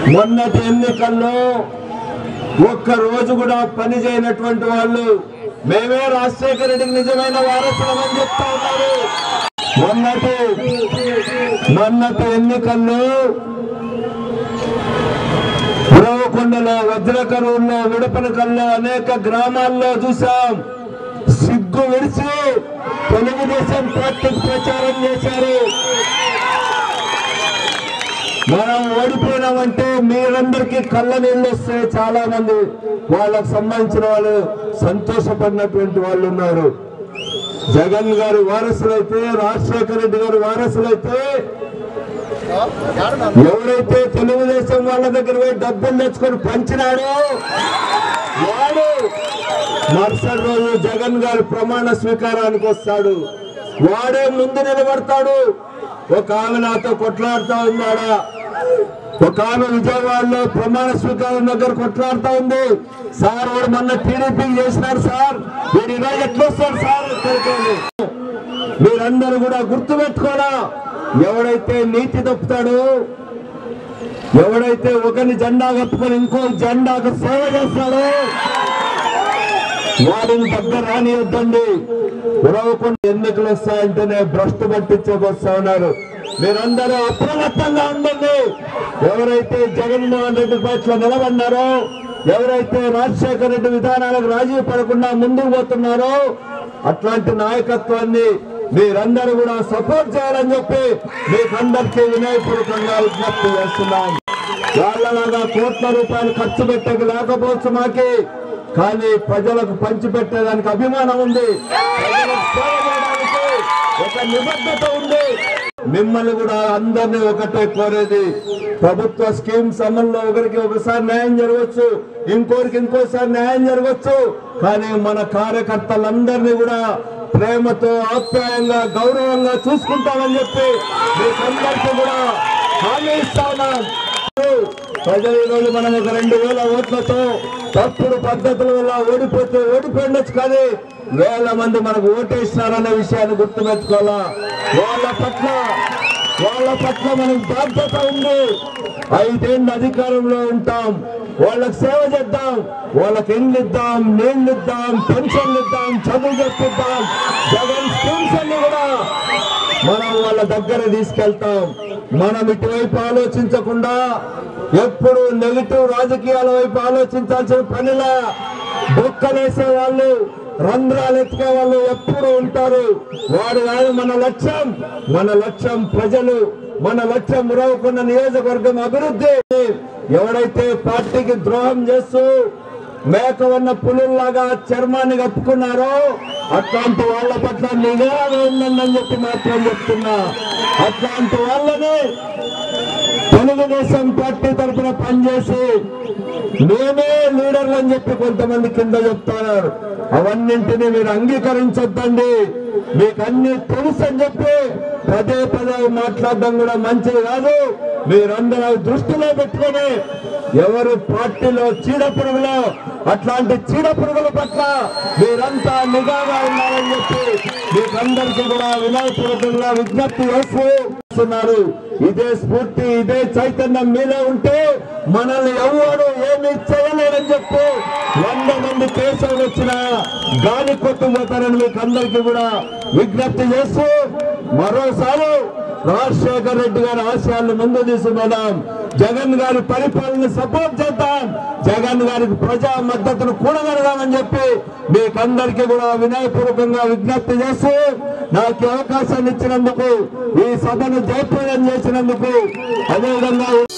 మొన్నటి ఎన్నికల్లో ఒక్క రోజు కూడా పని చేయనటువంటి వాళ్ళు మేమే రాజశేఖర రెడ్డికి నిజమైన వారసులమని చెప్తా ఉన్నారు మొన్నటి మొన్నటి ఎన్నికల్లో ఉరవకొండలో వజ్రకరువుల్లో విడపనకల్లో అనేక గ్రామాల్లో చూసాం సిగ్గు విడిచి తెలుగుదేశం పార్టీకి ప్రచారం చేశారు మనం ఓడిపోయినామంటే మీరందరికీ కళ్ళ నీళ్ళు వస్తే చాలా మంది వాళ్ళకు సంబంధించిన వాళ్ళు సంతోషపడినటువంటి వాళ్ళు ఉన్నారు జగన్ గారి వారసులైతే రాజశేఖర రెడ్డి గారి వారసులైతే ఎవరైతే తెలుగుదేశం వాళ్ళ దగ్గర పోయి డబ్బులు తెచ్చుకొని పంచినాడో వాడు మరుసటి రోజు జగన్ గారి ప్రమాణ స్వీకారానికి వస్తాడు వాడే ముందు నిలబడతాడు ఒక ఆమె నాతో కొట్లాడుతా ఉన్నాడా ఒక ఆమె విజయవాడలో ప్రమాణ స్వీకారం దగ్గర కొట్లాడుతా ఉంది సార్ వాడు మొన్న టీడీపీ చేసినారు సార్ వీడు ఈరోజు ఎట్లా వస్తాడు సార్ ఇక్కడికి మీరందరూ కూడా గుర్తుపెట్టుకోరా ఎవడైతే నీతి తప్పుతాడో ఎవడైతే ఒకరిని జెండా కప్పుకొని ఇంకో జెండాకు సేవ చేస్తాడో వాడిని దగ్గర రానియొద్దండి ఉరవకుండా ఎన్నికలు వస్తాయంటేనే భ్రష్టు పట్టించకొస్తా ఉన్నారు మీరందరూ అప్రమత్తంగా ఉండండి ఎవరైతే జగన్మోహన్ రెడ్డి పట్ల నిలబడినారో ఎవరైతే రాజశేఖర రెడ్డి విధానాలకు రాజీ పడకుండా ముందుకు పోతున్నారో అట్లాంటి నాయకత్వాన్ని మీరందరూ కూడా సపోర్ట్ చేయాలని చెప్పి మీకందరికీ వినయపూర్వకంగా విజ్ఞప్తి చేస్తున్నాం వాళ్ళలాగా కోట్ల రూపాయలు ఖర్చు పెట్టక లేకపోవచ్చు మాకి కానీ ప్రజలకు పంచిపెట్టేదానికి అభిమానం ఉంది ప్రజలకు సేవ చేయడానికి ఒక నిబద్ధత ఉంది మిమ్మల్ని కూడా అందరినీ ఒకటే కోరేది ప్రభుత్వ స్కీమ్స్ అమల్లో ఒకరికి ఒకసారి న్యాయం జరగవచ్చు ఇంకోరికి ఇంకోసారి న్యాయం జరగవచ్చు కానీ మన కార్యకర్తలందరినీ కూడా ప్రేమతో ఆప్యాయంగా గౌరవంగా చూసుకుంటామని చెప్పి మీకందరికీ కూడా హామీ ఇస్తా ఉన్నాం ప్రజలు ఈరోజు మనం ఒక రెండు వేల ఓట్లతో తప్పుడు పద్ధతుల వల్ల ఓడిపోతే ఓడిపోయిండొచ్చు కానీ వేల మంది మనకు ఓటేసినారనే విషయాన్ని గుర్తుపెట్టుకోవాలా వాళ్ళ పట్ల వాళ్ళ పట్ల మనకు బాధ్యత ఉంది ఐదేళ్ళు అధికారంలో ఉంటాం వాళ్ళకి సేవ చేద్దాం వాళ్ళకి ఎండ్లు ఇద్దాం నీళ్లు ఇద్దాం పెన్షన్లు ఇద్దాం చదువు చెప్పిద్దాం జగన్ స్కీమ్స్ అన్ని కూడా మనం వాళ్ళ దగ్గర తీసుకెళ్తాం మనం ఇటువైపు ఆలోచించకుండా ఎప్పుడు నెగిటివ్ రాజకీయాల వైపు ఆలోచించాల్సిన పనిలా బొక్కలేసే వాళ్ళు రంధ్రాలు ఎత్తుకే వాళ్ళు ఎప్పుడు ఉంటారు వాడు కాదు మన లక్ష్యం మన లక్ష్యం ప్రజలు మన లక్ష్యం మురవకున్న నియోజకవర్గం అభివృద్ధి ఎవడైతే పార్టీకి ద్రోహం చేస్తూ మేకవన్న పులుల్లాగా చర్మాన్ని కప్పుకున్నారో అట్లాంటి వాళ్ళ పట్ల నిఘాగా ఉందని చెప్పి మాత్రం చెప్తున్నా అట్లాంటి వాళ్ళని తెలుగుదేశం పార్టీ తరఫున పనిచేసి మేమే లీడర్లు అని చెప్పి కొంతమంది కింద చెప్తున్నారు అవన్నింటినీ మీరు అంగీకరించొద్దండి మీకు అన్ని తెలుసు అని చెప్పి పదే పదే మాట్లాడడం కూడా మంచిది కాదు మీరందరూ దృష్టిలో పెట్టుకొని ఎవరు పార్టీలో చీడ పురుగులో అట్లాంటి చీడ పురుగుల పట్ల మీరంతా నిఘాగా ఉన్నారని చెప్పి మీకందరికీ కూడా వినయపూర్వకంగా విజ్ఞప్తి చేస్తూ చేస్తున్నారు ఇదే స్ఫూర్తి ఇదే చైతన్యం మీలో ఉంటే మనల్ని ఎవరు ఏమి చేయలేరని చెప్పి వంద మంది కేసులు వచ్చిన గాలి కొట్టుకుపోతారని మీకు అందరికీ కూడా విజ్ఞప్తి చేస్తూ మరోసారి రాజశేఖర్ రెడ్డి గారి ఆశయాలను ముందు తీసుకుపోదాం జగన్ గారి పరిపాలన సపోర్ట్ చేద్దాం జగన్ గారికి ప్రజా మద్దతును కూడగలదామని చెప్పి మీకందరికీ కూడా వినయపూర్వకంగా విజ్ఞప్తి చేస్తూ నాకు ఈ అవకాశాన్ని ఇచ్చినందుకు ఈ సభను జయప్రదం చేసినందుకు అదేవిధంగా